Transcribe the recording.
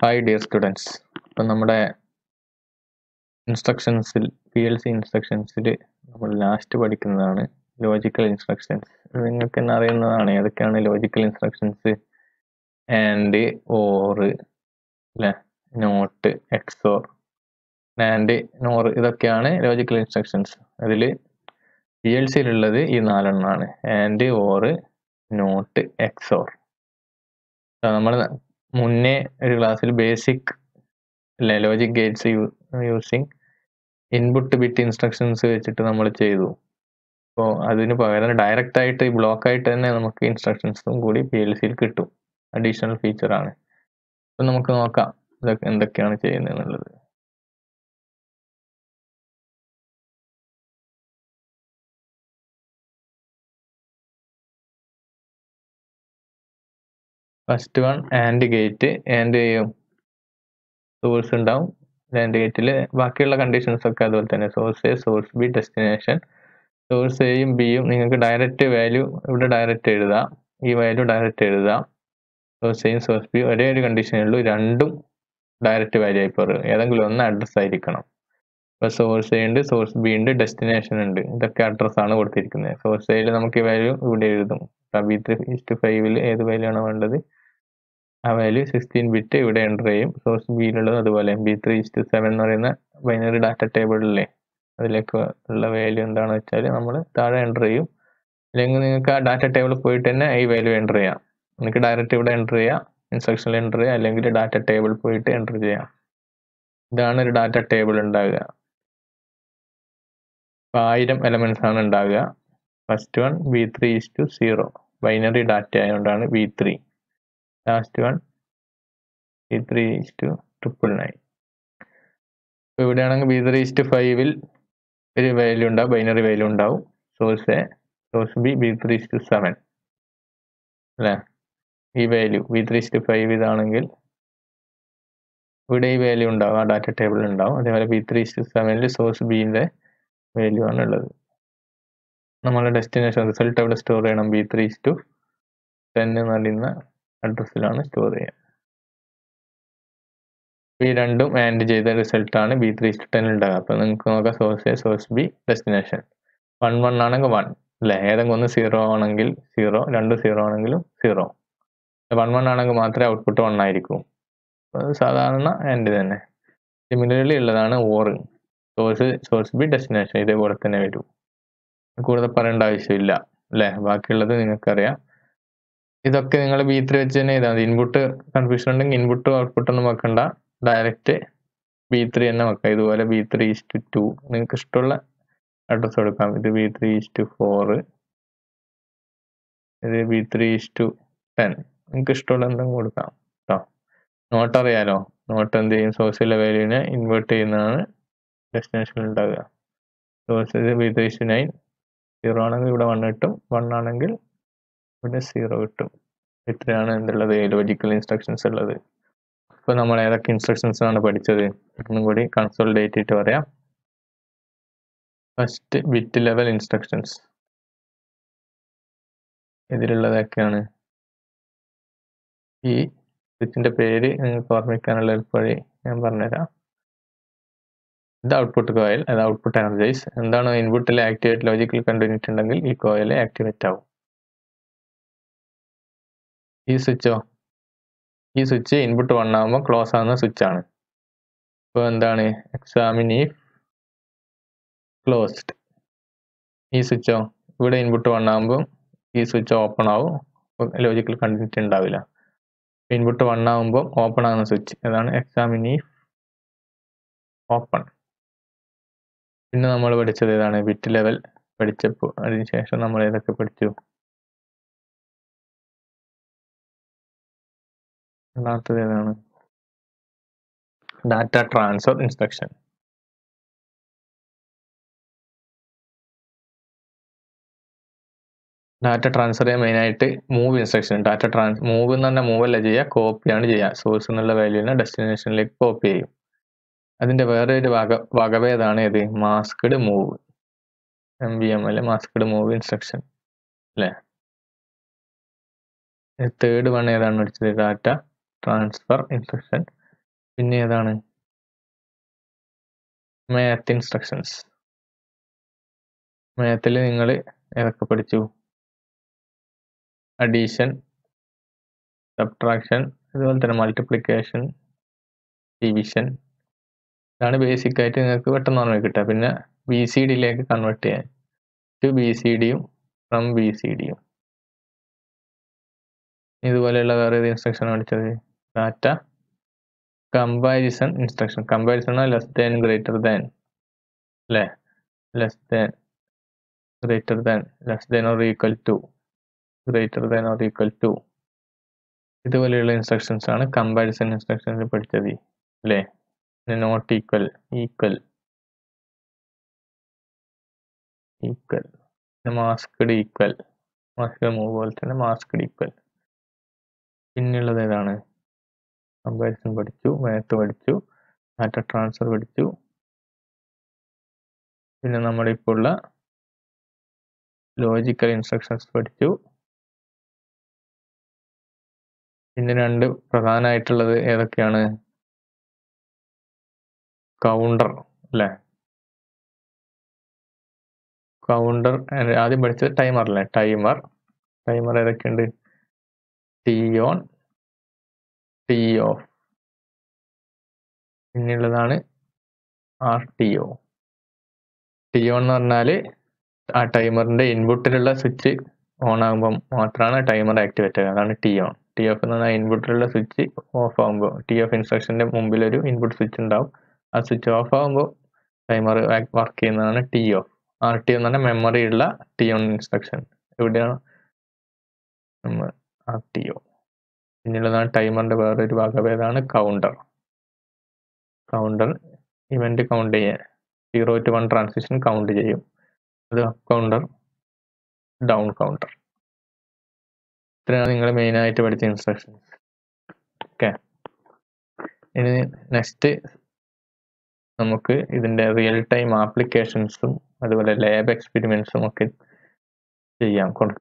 hi dear students ഇപ്പം നമ്മുടെ ഇൻസ്ട്രക്ഷൻസിൽ പി എൽ സി ഇൻസ്ട്രക്ഷൻസിൽ നമ്മൾ ലാസ്റ്റ് പഠിക്കുന്നതാണ് ലോജിക്കൽ ഇൻസ്ട്രക്ഷൻസ് നിങ്ങൾക്ക് തന്നെ അറിയുന്നതാണ് ഏതൊക്കെയാണ് ലോജിക്കൽ ഇൻസ്ട്രക്ഷൻസ് ആൻഡ് ഓറ് അല്ലേ നോട്ട് എക്സോർ ആൻഡ് നോർ ഇതൊക്കെയാണ് ലോജിക്കൽ ഇൻസ്ട്രക്ഷൻസ് അതിൽ പി എൽ സിയിലുള്ളത് ഈ നാലെണ്ണമാണ് ആൻഡ് ഓറ് നോട്ട് എക്സോർ നമ്മൾ മുന്നേ ഒരു ക്ലാസ്സിൽ ബേസിക് അല്ലെ logic gates using input bit instructions വെച്ചിട്ട് നമ്മൾ ചെയ്തു അപ്പോൾ അതിന് പകരം ഡയറക്റ്റ് ആയിട്ട് ബ്ലോക്ക് ആയിട്ട് തന്നെ നമുക്ക് ഇൻസ്ട്രക്ഷൻസും കൂടി പി എൽ സിയിൽ കിട്ടും അഡീഷണൽ ഫീച്ചറാണ് അപ്പം നമുക്ക് നോക്കാം ഇതൊക്കെ എന്തൊക്കെയാണ് ചെയ്യുന്നത് എന്നുള്ളത് first one and gate and ചെയ്യും സോഴ്സ് ഉണ്ടാവും ആൻഡ് ഗേറ്റിൽ ബാക്കിയുള്ള കണ്ടീഷൻസ് ഒക്കെ അതുപോലെ തന്നെ source A source B destination source എയും ബിയും നിങ്ങൾക്ക് ഡയറക്റ്റ് വാല്യൂ ഇവിടെ ഡയറക്റ്റ് എഴുതാം ഈ വാല്യൂ ഡയറക്റ്റ് എഴുതാം സോഴ്സ് എയും സോഴ്സ് ബിയും ഒരേ ഒരു കണ്ടീഷനേ ഉള്ളൂ രണ്ടും ഡയറക്റ്റ് വാല്യൂ ആയി പറയും ഏതെങ്കിലും ഒന്ന് അഡ്രസ് ആയിരിക്കണം ഇപ്പോൾ സോഴ്സ് എ ഉണ്ട് സോഴ്സ് ബി ഉണ്ട് ഡെസ്റ്റിനേഷൻ ഉണ്ട് ഇതൊക്കെ അഡ്രസ് ആണ് കൊടുത്തിരിക്കുന്നത് സോഴ്സ് എയിൽ നമുക്ക് ഈ വാല്യൂ ഇവിടെ എഴുതും ബി ത്രീ ഇസ്റ്റ് ഫൈവിൽ ഏത് വാല്യൂ ആണ് വേണ്ടത് ആ വാല്യൂ സിക്സ്റ്റീൻ ബിറ്റ് ഇവിടെ എൻ്റർ ചെയ്യും സോഴ്സ് ബിയിലുള്ളത് അതുപോലെ ബി ത്രീ ഇസ്റ്റ് സെവൻ എന്ന് പറയുന്ന ബൈനറി ഡാറ്റ ടേബിളിലെ അതിലേക്ക് ഉള്ള വാല്യൂ എന്താണെന്ന് വെച്ചാൽ നമ്മൾ താഴെ എൻ്റർ ചെയ്യും അല്ലെങ്കിൽ നിങ്ങൾക്ക് ആ ഡാറ്റ ടേബിളിൽ പോയിട്ട് തന്നെ ഈ വാല്യൂ എൻ്റർ ചെയ്യാം നിങ്ങൾക്ക് ഡയറക്റ്റ് ഇവിടെ എൻ്റർ ചെയ്യാം ഇൻസ്ട്രക്ഷനിൽ എൻ്റർ ചെയ്യാം അല്ലെങ്കിൽ ഡാറ്റ ടേബിൾ പോയിട്ട് എൻ്റർ ചെയ്യാം ഇതാണ് ഒരു ഡാറ്റ ടേബിൾ ഉണ്ടാകുക അപ്പോൾ ആയിരം എലമെൻസ് ആണ് ഉണ്ടാകുക first one B three is to zero binary data ആയതുകൊണ്ടാണ് B three last one B three is to triple nine ഇപ്പോൾ ഇവിടെയാണെങ്കിൽ ബി ത്രീ ഇസ് ടു ഫൈവിൽ ഒരു വാല്യൂ ഉണ്ടാവും ബൈനറി വാല്യൂ ഉണ്ടാവും source A source B B three is to seven അല്ലേ ഈ value B three is to five ഇതാണെങ്കിൽ ഇവിടെ ഈ വാല്യൂ ഉണ്ടാവും ആ ഡാറ്റ ടേബിളിൽ ഉണ്ടാവും അതേപോലെ ബി ത്രീ ഇസ് ടു സെവനിൽ സോഴ്സ് ബിൻ്റെ വാല്യൂ ആണ് ഉള്ളത് നമ്മളെ ഡെസ്റ്റിനേഷൻ റിസൾട്ട് എവിടെ സ്റ്റോർ ചെയ്യണം B three is to ten എന്ന് പറയുന്ന അഡ്രസ്സിലാണ് സ്റ്റോർ ചെയ്യുക ഈ രണ്ടും ആൻഡ് ചെയ്ത റിസൾട്ടാണ് ബി ത്രീ ഇസ്റ്റ് ടെൻ ഉണ്ടാകുക അപ്പോൾ നിങ്ങൾക്ക് നോക്കാം source A source B destination one one ആണെങ്കിൽ വൺ അല്ലേ ഏതെങ്കിലും ഒന്ന് സീറോ ആണെങ്കിൽ സീറോ രണ്ട് സീറോ ആണെങ്കിലും സീറോ വൺ വൺ ആണെങ്കിൽ മാത്രമേ ഔട്ട്പുട്ട് വൺ ആയിരിക്കും സാധാരണ ആൻഡ് തന്നെ സിമിലർലി ഉള്ളതാണ് ഓറ് സോഴ്സ് സോഴ്സ് ബി ഡെസ്റ്റിനേഷൻ ഇതേപോലെ തന്നെ വരും കൂടുതൽ പറയേണ്ട ആവശ്യമില്ല അല്ലേ ബാക്കിയുള്ളത് നിങ്ങൾക്കറിയാം ഇതൊക്കെ നിങ്ങൾ ബി ത്രീ വെച്ച് തന്നെ ചെയ്താൽ മതി ഇൻപുട്ട് കൺഫ്യൂഷൻ ഉണ്ടെങ്കിൽ ഇൻപുട്ടും ഔട്ട്പുട്ടും ഒന്നും വെക്കണ്ട ഡയറക്റ്റ് ബി ത്രീ തന്നെ വെക്കാം ഇതുപോലെ ബി ത്രീ ഇസ്റ്റ് ടു നിങ്ങൾക്ക് ഇഷ്ടമുള്ള അഡ്രസ്സ് കൊടുക്കാം ഇത് ബി ത്രീ ഇസ്റ്റ് ഫോറ് ഇത് ബി ത്രീ ഇസ്റ്റു ടെൻ നിങ്ങൾക്ക് ഇഷ്ടമുള്ള എന്തെങ്കിലും കൊടുക്കാം കേട്ടോ നോട്ട് അറിയാലോ നോട്ട് എന്ത് ചെയ്യും സോഴ്സിലെ വാല്യൂവിനെ ഇൻവേർട്ട് ചെയ്യുന്നതാണ് ഡെസ്റ്റിനേഷനിൽ ഉണ്ടാകുക സോഴ്സ് ഇത് B three is to nine zero ആണെങ്കിൽ ഇവിടെ വൺ കിട്ടും വൺ ആണെങ്കിൽ ഇവിടെ സീറോ കിട്ടും ഇത്രയാണ് എന്തുള്ളത് ലോജിക്കൽ ഇൻസ്ട്രക്ഷൻസ് ഉള്ളത് ഇപ്പോൾ നമ്മൾ ഏതൊക്കെ ഇൻസ്ട്രക്ഷൻസ് ആണ് പഠിച്ചത് ഒന്നും കൂടി കൺസോൾഡേറ്റ് ചെയ്തിട്ട് പറയാം ഫസ്റ്റ് ബിറ്റ് ലെവൽ ഇൻസ്ട്രക്ഷൻസ് ഇതിലുള്ളതൊക്കെയാണ് ഈ സ്വിച്ചിന്റെ പേര് നിങ്ങൾക്ക് ഓർമ്മിക്കാനുള്ള എളുപ്പവഴി ഞാൻ പറഞ്ഞുതരാം ഇത് ഔട്ട്പുട്ട് കോയിൽ അത് ഔട്ട്പുട്ട് എനർജൈസ് എന്താണ് ഇൻപുട്ടിൽ ആക്ടിവേറ്റ് ലോജിക്കൽ കണ്ടിന്യൂറ്റി ഉണ്ടെങ്കിൽ ഈ കോയിൽ ആക്ടിവേറ്റ് ആവും ഈ സ്വിച്ചോ ഈ സ്വിച്ച് ഇൻപുട്ട് വൺ ആകുമ്പോൾ ക്ലോസ് ആകുന്ന സ്വിച്ച് ആണ് ഇപ്പോൾ എന്താണ് എക്സാമിനി ക്ലോസ്ഡ് ഈ സ്വിച്ചോ ഇവിടെ ഇൻപുട്ട് വൺ ആകുമ്പോൾ ഈ സ്വിച്ച് ഓപ്പൺ ആവും ലോജിക്കൽ കണ്ടിന്യൂറ്റി ഉണ്ടാവില്ല ഇൻപുട്ട് വൺ ആകുമ്പോൾ ഓപ്പൺ ആകുന്ന സ്വിച്ച് അതാണ് എക്സാമിനി ഓപ്പൺ പിന്നെ നമ്മൾ പഠിച്ചത് ഏതാണ് ബിറ്റ് ലെവൽ പഠിച്ചപ്പോൾ അതിനുശേഷം നമ്മൾ ഏതൊക്കെ പഠിച്ചു രണ്ടാമത്തത് ഏതാണ് data transfer instruction data transfer ചെയ്യാൻ മെയിനായിട്ട് move instruction data trans move എന്ന് പറഞ്ഞാൽ മൂവ് അല്ല ചെയ്യുക കോപ്പിയാണ് ചെയ്യുക സോഴ്സ് എന്നുള്ള വാല്യൂവിനെ ഡെസ്റ്റിനേഷനിലേക്ക് കോപ്പി ചെയ്യും അതിൻ്റെ വേറെ ഒരു വക വകഭേദമാണ് ഏത് masked move M V M അല്ലെ മാസ്ക്ഡ് മൂവ് ഇൻസ്ട്രക്ഷൻ അല്ലേ തേർഡ് വൺ ഏതാണ് പഠിച്ചത് ഡാറ്റ ട്രാൻസ്ഫർ ഇൻസ്ട്രക്ഷൻ പിന്നെ ഏതാണ് മാത്ത് ഇൻസ്ട്രക്ഷൻസ് മാത്തിൽ നിങ്ങൾ ഏതൊക്കെ പഠിച്ചു അഡീഷൻ സബ്ട്രാക്ഷൻ അതുപോലെ തന്നെ മൾട്ടിപ്ലിക്കേഷൻ ഡിവിഷൻ ഇതാണ് ബേസിക് ആയിട്ട് നിങ്ങൾക്ക് പെട്ടെന്ന് ഓർമ്മ കിട്ടുക പിന്നെ ബി സി ഡിയിലേക്ക് കൺവേർട്ട് ചെയ്യാൻ ടു ബി സി ഡിയും ഫ്രം ബി സി ഡിയും ഇതുപോലെയുള്ള വേറെ ഏത് ഇൻസ്ട്രക്ഷൻ പഠിച്ചത് data comparison instruction comparison less than greater than അല്ലേ less than greater than less than or equal to greater than or equal to ഇതുപോലെയുള്ള ഇൻസ്ട്രക്ഷൻസ് ആണ് കമ്പാരിസൺ ഇൻസ്ട്രക്ഷൻസ് പഠിച്ചത് അല്ലേ not equal equal equal masked equal mask move പോലെ തന്നെ masked equal പിന്നെയുള്ളത് ഏതാണ് comparison പഠിച്ചു മാത്ത് പഠിച്ചു ഡാറ്റ ട്രാൻസ്ഫർ പഠിച്ചു പിന്നെ നമ്മുടെ ഇപ്പോൾ ഉള്ള ലോജിക്കൽ ഇൻസ്ട്രക്ഷൻസ് പഠിച്ചു പിന്നെ രണ്ട് പ്രധാനമായിട്ടുള്ളത് ഏതൊക്കെയാണ് കൗണ്ടർ അല്ലേ കൗണ്ടർ ആദ്യം പഠിച്ചത് ടൈമർ അല്ലേ ടൈമർ ടൈമർ ഏതൊക്കെയുണ്ട് ടി ഓൺ ടി ഓഫ് പിന്നെയുള്ളതാണ് R T O T on എന്ന് പറഞ്ഞാൽ ആ ടൈമറിന്റെ ഇൻപുട്ടിലുള്ള സ്വിച്ച് ഓൺ ആകുമ്പോൾ മാത്രമാണ് ടൈമർ ആക്ടിവേറ്റ് ആകുക അതാണ് ടി ഓൺ ടി ഓഫ് എന്ന് പറഞ്ഞാൽ ഇൻപുട്ടിലുള്ള സ്വിച്ച് ഓഫ് ആകുമ്പോൾ ടി ഓഫ് ഇൻസ്ട്രക്ഷന്റെ മുമ്പിൽ ഒരു ഇൻപുട്ട് സ്വിച്ച് ഉണ്ടാവും ആ സ്വിച്ച് ഓഫ് ആകുമ്പോൾ ടൈമർ വർക്ക് ചെയ്യുന്നതാണ് ടി ഓഫ് ആർ ടി എന്ന് പറഞ്ഞാൽ മെമ്മറി ഉള്ള ടി ഓൺ ഇൻസ്ട്രക്ഷൻ എവിടെയാണ് ആർ ടി ഒ പിന്നുള്ളതാണ് ടൈമറിന്റെ വേറൊരു ഭാഗഭേദമാണ് കൗണ്ടർ കൗണ്ടർ ഇവന്റ് കൗണ്ട് ചെയ്യാൻ zero to one transition count ചെയ്യും അത് അപ്പ് കൗണ്ടർ ഡൗൺ കൗണ്ടർ ഇത്രയാണ് നിങ്ങൾ മെയിൻ ആയിട്ട് പഠിച്ച ഇൻസ്ട്രക്ഷൻസ് ഓക്കെ ഇനി നെക്സ്റ്റ് നമുക്ക് ഇതിന്റെ റിയൽ ടൈം ആപ്ലിക്കേഷൻസും അതുപോലെ ലാബ് എക്സ്പെരിമെന്റ്സും ഒക്കെ ചെയ്യാം കൊടു-